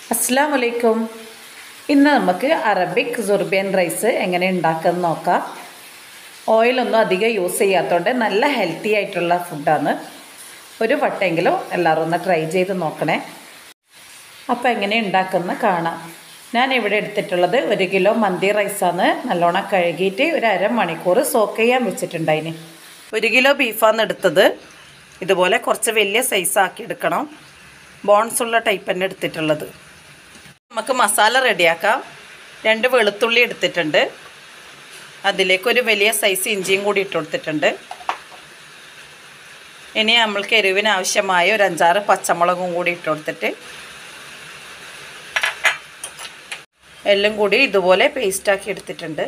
അസ്സാം വലൈക്കും ഇന്ന് നമുക്ക് അറബിക് സുർബിയൻ റൈസ് എങ്ങനെ ഉണ്ടാക്കുന്നത് നോക്കാം ഓയിലൊന്നും അധികം യൂസ് ചെയ്യാത്തതുകൊണ്ട് നല്ല ഹെൽത്തി ആയിട്ടുള്ള ഫുഡാണ് ഒരു വട്ടെങ്കിലും എല്ലാവരും ഒന്ന് ട്രൈ ചെയ്ത് നോക്കണേ അപ്പോൾ എങ്ങനെ ഉണ്ടാക്കുന്ന കാണാം ഞാൻ ഇവിടെ എടുത്തിട്ടുള്ളത് ഒരു കിലോ മന്തി റൈസാണ് നല്ലോണം കഴുകിയിട്ട് ഒരു അരമണിക്കൂർ സോക്ക് ചെയ്യാൻ വെച്ചിട്ടുണ്ടായിന് ഒരു കിലോ ബീഫാണ് എടുത്തത് ഇതുപോലെ കുറച്ച് വലിയ സൈസ് ആക്കി എടുക്കണം ബോൺസ് ഉള്ള ടൈപ്പ് തന്നെ എടുത്തിട്ടുള്ളത് നമുക്ക് മസാല റെഡിയാക്കാം രണ്ട് വെളുത്തുള്ളി എടുത്തിട്ടുണ്ട് അതിലേക്ക് ഒരു വലിയ സൈസ് ഇഞ്ചിയും കൂടി ഇട്ട് കൊടുത്തിട്ടുണ്ട് ഇനി നമ്മൾക്ക് എരിവിന് ആവശ്യമായ ഒരു അഞ്ചാറ് പച്ചമുളകും കൂടി ഇട്ട് കൊടുത്തിട്ട് എല്ലാം കൂടി ഇതുപോലെ പേസ്റ്റാക്കി എടുത്തിട്ടുണ്ട്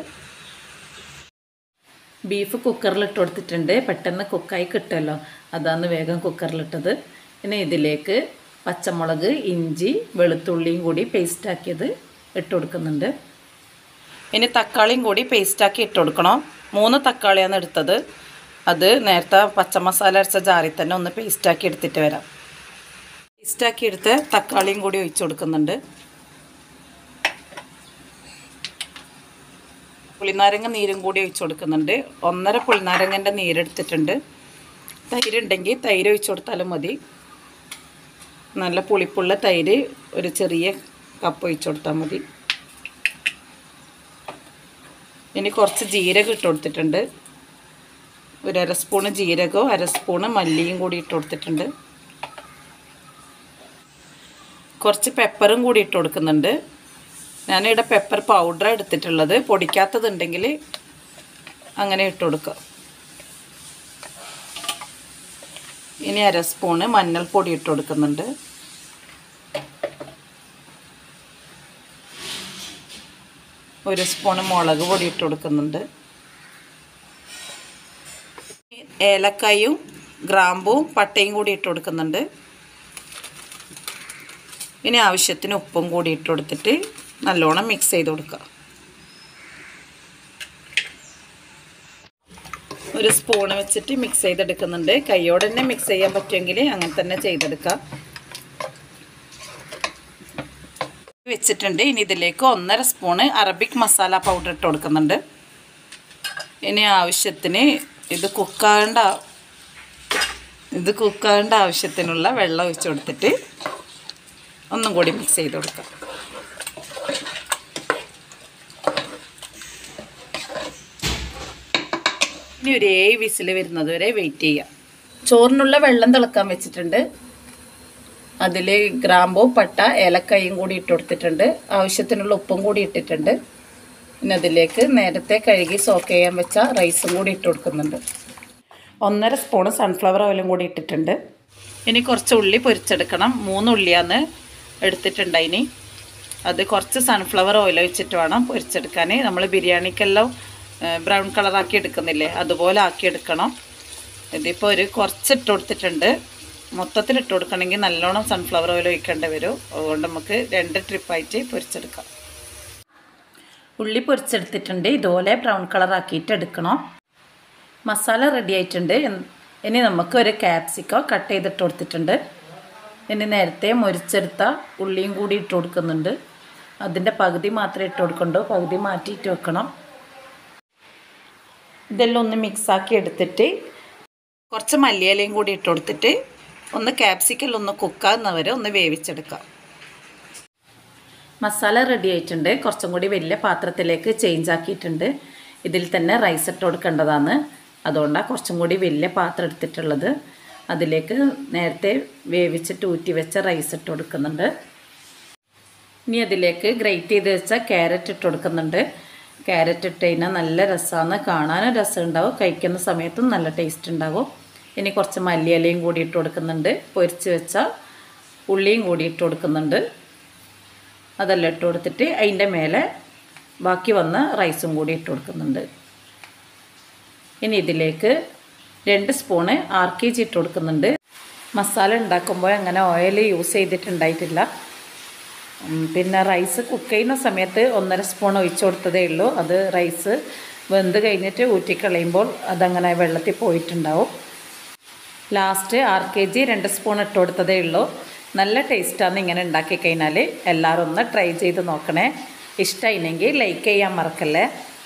ബീഫ് കുക്കറിൽ ഇട്ട് കൊടുത്തിട്ടുണ്ട് പെട്ടെന്ന് കുക്കായി കിട്ടുമല്ലോ അതാണ് വേഗം കുക്കറിലിട്ടത് ഇനി ഇതിലേക്ക് പച്ചമുളക് ഇഞ്ചി വെളുത്തുള്ളിയും കൂടി പേസ്റ്റാക്കിയത് ഇട്ട് കൊടുക്കുന്നുണ്ട് ഇനി തക്കാളിയും കൂടി പേസ്റ്റാക്കി ഇട്ട് കൊടുക്കണം മൂന്ന് തക്കാളിയാണ് എടുത്തത് അത് നേരത്തെ പച്ചമസാല അരച്ച ജാറിൽ തന്നെ ഒന്ന് പേസ്റ്റാക്കി എടുത്തിട്ട് വരാം പേസ്റ്റാക്കി എടുത്ത് തക്കാളിയും കൂടി ഒഴിച്ചു കൊടുക്കുന്നുണ്ട് പുളിനാരങ്ങ നീരും കൂടി ഒഴിച്ചു കൊടുക്കുന്നുണ്ട് ഒന്നര പുളിനാരങ്ങൻ്റെ നീരെടുത്തിട്ടുണ്ട് തൈര് ഉണ്ടെങ്കിൽ തൈര് ഒഴിച്ചു കൊടുത്താലും മതി നല്ല പുളിപ്പുള്ള തൈര് ഒരു ചെറിയ കപ്പ് ഒഴിച്ചു കൊടുത്താൽ മതി ഇനി കുറച്ച് ജീരകം ഇട്ട് കൊടുത്തിട്ടുണ്ട് ഒരു അര സ്പൂണ് ജീരകവും അര സ്പൂണ് മല്ലിയും കൂടി ഇട്ട് കൊടുത്തിട്ടുണ്ട് കുറച്ച് പെപ്പറും കൂടി ഇട്ട് കൊടുക്കുന്നുണ്ട് ഞാനിവിടെ പെപ്പർ പൗഡർ എടുത്തിട്ടുള്ളത് പൊടിക്കാത്തതുണ്ടെങ്കിൽ അങ്ങനെ ഇട്ട് കൊടുക്കുക ഇനി അര സ്പൂണ് മഞ്ഞൾപ്പൊടി ഇട്ട് കൊടുക്കുന്നുണ്ട് ഒരു സ്പൂണ് മുളക് പൊടി ഇട്ട് കൊടുക്കുന്നുണ്ട് ഏലക്കായും ഗ്രാമ്പും പട്ടയും കൂടി ഇട്ട് കൊടുക്കുന്നുണ്ട് ഇനി ആവശ്യത്തിന് ഉപ്പും കൂടി ഇട്ട് കൊടുത്തിട്ട് നല്ലോണം മിക്സ് ചെയ്ത് കൊടുക്കുക ഒരു സ്പൂൺ വെച്ചിട്ട് മിക്സ് ചെയ്തെടുക്കുന്നുണ്ട് കൈയോടെ തന്നെ മിക്സ് ചെയ്യാൻ പറ്റുമെങ്കിൽ അങ്ങനെ തന്നെ ചെയ്തെടുക്കാം വെച്ചിട്ടുണ്ട് ഇനി ഇതിലേക്ക് ഒന്നര സ്പൂണ് അറബിക് മസാല പൗഡർ ഇട്ട് കൊടുക്കുന്നുണ്ട് ഇനി ആവശ്യത്തിന് ഇത് കുക്കാകേണ്ട ഇത് കുക്കാകേണ്ട ആവശ്യത്തിനുള്ള വെള്ളം ഒഴിച്ച് കൊടുത്തിട്ട് ഒന്നും കൂടി മിക്സ് ചെയ്ത് കൊടുക്കാം ഇനി ഒരു ഏഴ് വിസിൽ വരുന്നത് വരെ വെയിറ്റ് ചെയ്യാം ചോറിനുള്ള വെള്ളം തിളക്കാൻ വെച്ചിട്ടുണ്ട് അതിൽ ഗ്രാമ്പോ പട്ട ഏലക്കായും കൂടി ഇട്ട് കൊടുത്തിട്ടുണ്ട് ആവശ്യത്തിനുള്ള ഉപ്പും കൂടി ഇട്ടിട്ടുണ്ട് പിന്നെ അതിലേക്ക് നേരത്തെ കഴുകി സോക്ക് ചെയ്യാൻ വെച്ച റൈസും കൂടി ഇട്ട് കൊടുക്കുന്നുണ്ട് ഒന്നര സ്പൂണ് സൺഫ്ലവർ ഓയിലും കൂടി ഇട്ടിട്ടുണ്ട് ഇനി കുറച്ച് ഉള്ളി പൊരിച്ചെടുക്കണം മൂന്ന് ഉള്ളിയാണ് എടുത്തിട്ടുണ്ട് ഇനി അത് കുറച്ച് സൺഫ്ലവർ ഓയിൽ ഒഴിച്ചിട്ട് വേണം പൊരിച്ചെടുക്കാൻ നമ്മൾ ബിരിയാണിക്കെല്ലാം ബ്രൗൺ കളറാക്കി എടുക്കുന്നില്ലേ അതുപോലെ ആക്കി എടുക്കണം ഇതിപ്പോൾ ഒരു കുറച്ച് ഇട്ട് കൊടുത്തിട്ടുണ്ട് മൊത്തത്തിൽ ഇട്ട് കൊടുക്കണമെങ്കിൽ നല്ലോണം സൺഫ്ലവർ ഓയിൽ ഒഴിക്കേണ്ടി വരും അതുകൊണ്ട് നമുക്ക് രണ്ട് ട്രിപ്പായിട്ട് പൊരിച്ചെടുക്കാം ഉള്ളി പൊരിച്ചെടുത്തിട്ടുണ്ട് ഇതുപോലെ ബ്രൗൺ കളറാക്കിയിട്ട് എടുക്കണം മസാല റെഡി ആയിട്ടുണ്ട് ഇനി നമുക്ക് ഒരു ക്യാപ്സിക്കോ കട്ട് ചെയ്തിട്ട് കൊടുത്തിട്ടുണ്ട് ഇനി നേരത്തെ മുരിച്ചെടുത്ത ഉള്ളിയും കൂടി ഇട്ട് കൊടുക്കുന്നുണ്ട് അതിൻ്റെ പകുതി മാത്രമേ ഇട്ട് കൊടുക്കണ്ടൂ പകുതി മാറ്റിയിട്ട് വെക്കണം ഇതെല്ലാം ഒന്ന് മിക്സാക്കി എടുത്തിട്ട് കുറച്ച് മല്ലിയിലയും കൂടി ഇട്ട് കൊടുത്തിട്ട് ഒന്ന് ക്യാപ്സിക്കൽ ഒന്ന് കുക്കാകുന്നവരെ ഒന്ന് വേവിച്ചെടുക്കാം മസാല റെഡി ആയിട്ടുണ്ട് കുറച്ചും കൂടി വലിയ പാത്രത്തിലേക്ക് ചേഞ്ച് ആക്കിയിട്ടുണ്ട് ഇതിൽ തന്നെ റൈസ് ഇട്ട് കൊടുക്കേണ്ടതാണ് അതുകൊണ്ടാണ് കുറച്ചും കൂടി വലിയ പാത്രം എടുത്തിട്ടുള്ളത് അതിലേക്ക് നേരത്തെ വേവിച്ചിട്ട് ഊറ്റി വെച്ച റൈസ് ഇട്ട് കൊടുക്കുന്നുണ്ട് ഇനി അതിലേക്ക് ഗ്രേറ്റ് ചെയ്ത് വെച്ച ക്യാരറ്റ് ഇട്ട് കൊടുക്കുന്നുണ്ട് ക്യാരറ്റ് ഇട്ട് കഴിഞ്ഞാൽ നല്ല രസമാണ് കാണാനും രസം ഉണ്ടാവും കഴിക്കുന്ന സമയത്തും നല്ല ടേസ്റ്റ് ഉണ്ടാവും ഇനി കുറച്ച് മല്ലിയിലയും കൂടി ഇട്ട് കൊടുക്കുന്നുണ്ട് പൊരിച്ച് വെച്ച ഉള്ളിയും കൂടി ഇട്ട് കൊടുക്കുന്നുണ്ട് അതെല്ലാം ഇട്ട് കൊടുത്തിട്ട് അതിൻ്റെ മേലെ ബാക്കി വന്ന റൈസും കൂടി ഇട്ട് കൊടുക്കുന്നുണ്ട് ഇനി ഇതിലേക്ക് രണ്ട് സ്പൂണ് ആർ കെ ജി ഇട്ട് കൊടുക്കുന്നുണ്ട് മസാല ഉണ്ടാക്കുമ്പോൾ അങ്ങനെ ഓയിൽ യൂസ് ചെയ്തിട്ടുണ്ടായിട്ടില്ല പിന്നെ റൈസ് കുക്ക് ചെയ്യുന്ന സമയത്ത് ഒന്നര സ്പൂൺ ഒഴിച്ചു കൊടുത്തതേ ഉള്ളൂ അത് റൈസ് വെന്ത് കഴിഞ്ഞിട്ട് ഊറ്റിക്കളയുമ്പോൾ അതങ്ങനെ വെള്ളത്തിൽ പോയിട്ടുണ്ടാവും ലാസ്റ്റ് ആർ കെ ജി രണ്ട് സ്പൂൺ ഇട്ട് കൊടുത്തതേ ഉള്ളൂ നല്ല ടേസ്റ്റാണ് ഇങ്ങനെ ഉണ്ടാക്കി കഴിഞ്ഞാൽ എല്ലാവരും ഒന്ന് ട്രൈ ചെയ്ത് നോക്കണേ ഇഷ്ടമായില്ലെങ്കിൽ ലൈക്ക് ചെയ്യാൻ മറക്കല്ലേ